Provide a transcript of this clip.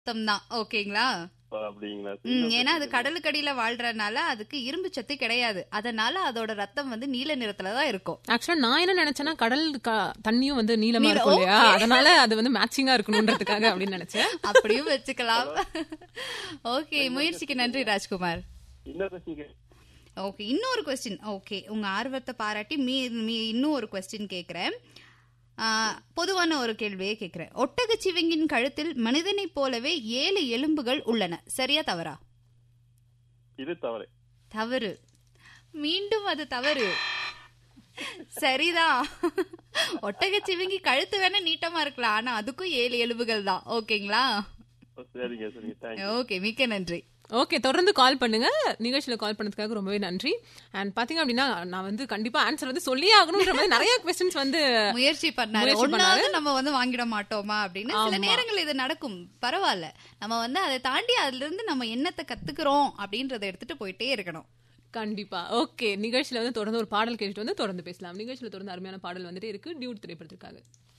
ரத்தம் தான் ஓகேங்களா ஓ, அப்படிங்களா ம், ஏன்னா அது கடலுக்கடியில வாழ்றதுனால அதுக்கு இரும்பு சத்து கிடையாது அதனால அதோட ரத்தம் வந்து நீல நிறத்துல தான் இருக்கும் ஆக்சுவலா நான் என்ன நினைச்சேன்னா கடல் க- தண்ணியும் வந்து நீளமா நீல- இருக்கும் இல்லையா அதனால அது வந்து மேட்சிங்கா இருக்கணும்ன்றதுக்காக அப்படின்னு நினைச்சேன் அப்படியும் வச்சுக்கலாம் ஓகே முயற்சிக்கு நன்றி ராஜ்குமார் இன்னொரு கொஸ்டின் ஓகே இன்னொரு கொஸ்டின் ஓகே உங்க ஆர்வத்தை பாராட்டி மீ மீ இன்னும் ஒரு கொஸ்டின் கேக்குறேன் ஆ, பொதுவான ஒரு கேள்வியே கேக்குறேன் ஒட்டகச் சிவிங்கின் கழுத்தில் மனிதனைப் போலவே ஏழு எலும்புகள் உள்ளன சரியா தவறா இது தவறு தவறு மீண்டும் அது தவறு சரிதான் ஒட்டகச் சிவிங்கி கழுத்து வேணா நீட்டமா இருக்கலாம் ஆனா அதுக்கும் ஏழு எலும்புகள் தான் ஓகேங்களா ஓ, சரிங்க சரிங்க தேங்க்யூ ஓகே மிக்க நன்றி ஓகே தொடர்ந்து கால் பண்ணுங்க நிகழ்ச்சியில கால் பண்ணதுக்காக ரொம்பவே நன்றி அண்ட் பாத்தீங்க அப்படின்னா நான் வந்து கண்டிப்பா ஆன்சர் வந்து சொல்லியே ஆகணும்ன்ற மாதிரி நிறைய கொஸ்டின்ஸ் வந்து முயற்சி பண்ணாரு முயற்சி ஒன்னாவது நம்ம வந்து வாங்கிட மாட்டோமா அப்படின்னு சில ஆமா. நேரங்கள் இது நடக்கும் பரவாயில்ல நம்ம வந்து அதை தாண்டி அதுல இருந்து நம்ம என்னத்தை கத்துக்கிறோம் அப்படின்றத எடுத்துட்டு போயிட்டே இருக்கணும் கண்டிப்பா ஓகே நிகழ்ச்சியில வந்து தொடர்ந்து ஒரு பாடல் கேட்டுட்டு வந்து தொடர்ந்து பேசலாம் நிகழ்ச்சியில தொடர்ந்து அருமையான பாடல் வந்துட்டே இருக்கு டியூட் திரைப்படத்திற்காக